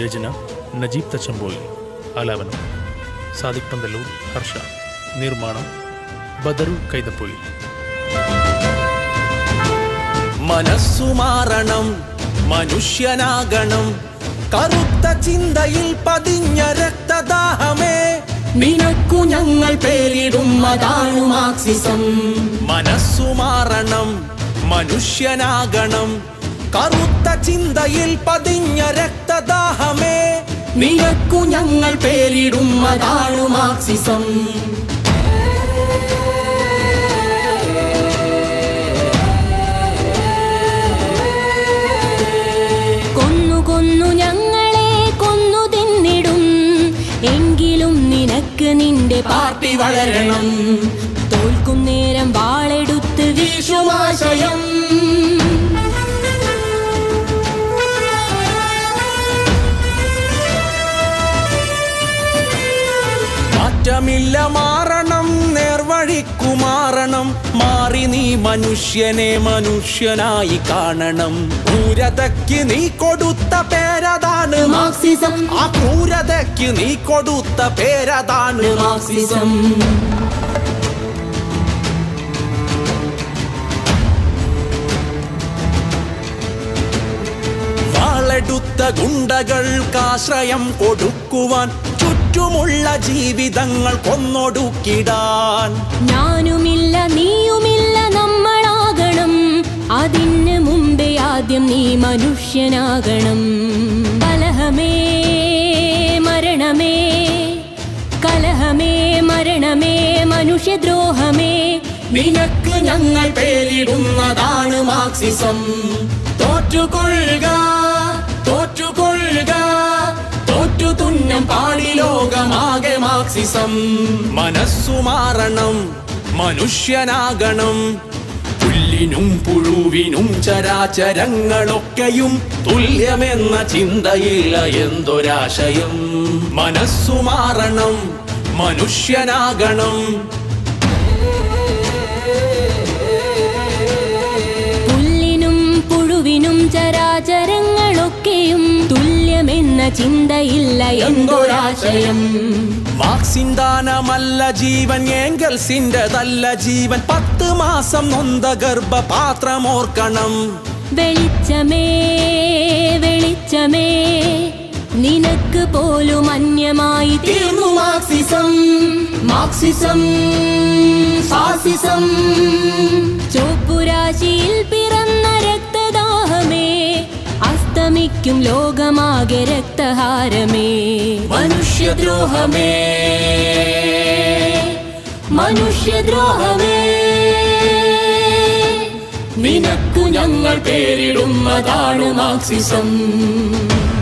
രചന നജീബ് തച്ചമ്പോയി ആലാപനം സാദിഖ് പന്തല്ലൂർ ഹർഷ നിർമ്മാണം ബദറു കൈതപ്പൊയിൽ മനസ്സു മാറണം മനുഷ്യനാകണം കറുത്ത ചിന്തയിൽ പതിഞ്ഞ രക്തദാഹമേ നിനക്കു ഞങ്ങൾ പേരിടും അതാണു മാർക്സിസം മനസ്സു മാറണം മനുഷ്യനാകണം കറുത്ത ചിന്തയിൽ പതിഞ്ഞ രക്തദാഹമേ നിനക്കു ഞങ്ങൾ പേരിടും അതാണു മാർക്സിസം കൊന്നു കൊന്നു ഞങ്ങളെ കൊന്നു തിന്നിടും എങ്കിലും നിനക്ക് നിന്റെ പാർട്ടി വളരണം തോൽക്കും നേരം വാളെടുത്ത് വീശുമാശയം മാറ്റമില്ല മാറണം നേർവഴിക്കു മാറണം മാറി നീ മനുഷ്യനെ മനുഷ്യനായി കാണണം ക്രൂരതയ്ക്ക് നീ കൊടുത്ത പേരതാണ് മാർക്സിസം ആ ക്രൂരതയ്ക്ക് നീ കൊടുത്ത പേരതാണ് മാർക്സിസം വാളെടുത്ത ഗുണ്ടകൾക്കാശ്രയം കൊടുക്കുവാൻ ചുറ്റുമുള്ള ജീവിതങ്ങൾ കൊന്നൊടുക്കിടാൻ ഞാനുമില്ല നീയുമില്ല നമ്മളാകണം അതിന് മുമ്പേ ആദ്യം നീ മനുഷ്യനാകണം കലഹമേ മരണമേ കലഹമേ മരണമേ മനുഷ്യദ്രോഹമേ നിനക്ക് ഞങ്ങൾ പേരിടുന്നതാണ് മാർക്സിസം തോറ്റുകൊള്ളുക തോറ്റുകൊള്ളുക തോറ്റു തുന്നം പാടി ലോകമാകെ മാർക്സിസം മനസ്സു മാറണം മനുഷ്യനാകണം പുല്ലിനും പുഴുവിനും ചരാചരങ്ങളൊക്കെയും തുല്യമെന്ന ചിന്തയില്ല എന്തൊരാശയം മനസ്സു മാറണം മനുഷ്യനാകണം പുല്ലിനും പുഴുവിനും ചരാചരങ്ങളൊക്കെയും തുല്യമെന്ന ചിന്തയില്ല എന്തൊരാശയം മാർക്സിന്ദാനമല്ല ജീവൻ ഏങ്കൽസിൻ്റെതല്ല ജീവൻ പത്ത് മാസം നൊന്ത ഗർഭപാത്രമോർക്കണം വെളിച്ചമേ വെളിച്ചമേ നിനക്ക് പോലും അന്യമായി തീർന്നു മാർക്സിസം മാർക്സിസം ഫാസിസം ചോപ്പുരാശിയിൽ പിറന്ന രക്തദാഹമേ അസ്തമിക്കും ലോകമാകെ രക്തഹാരമേ മനുഷ്യദ്രോഹമേ മനുഷ്യദ്രോഹമേ നിനക്കു ഞങ്ങൾ പേരിടുന്നതാണ് മാർക്സിസം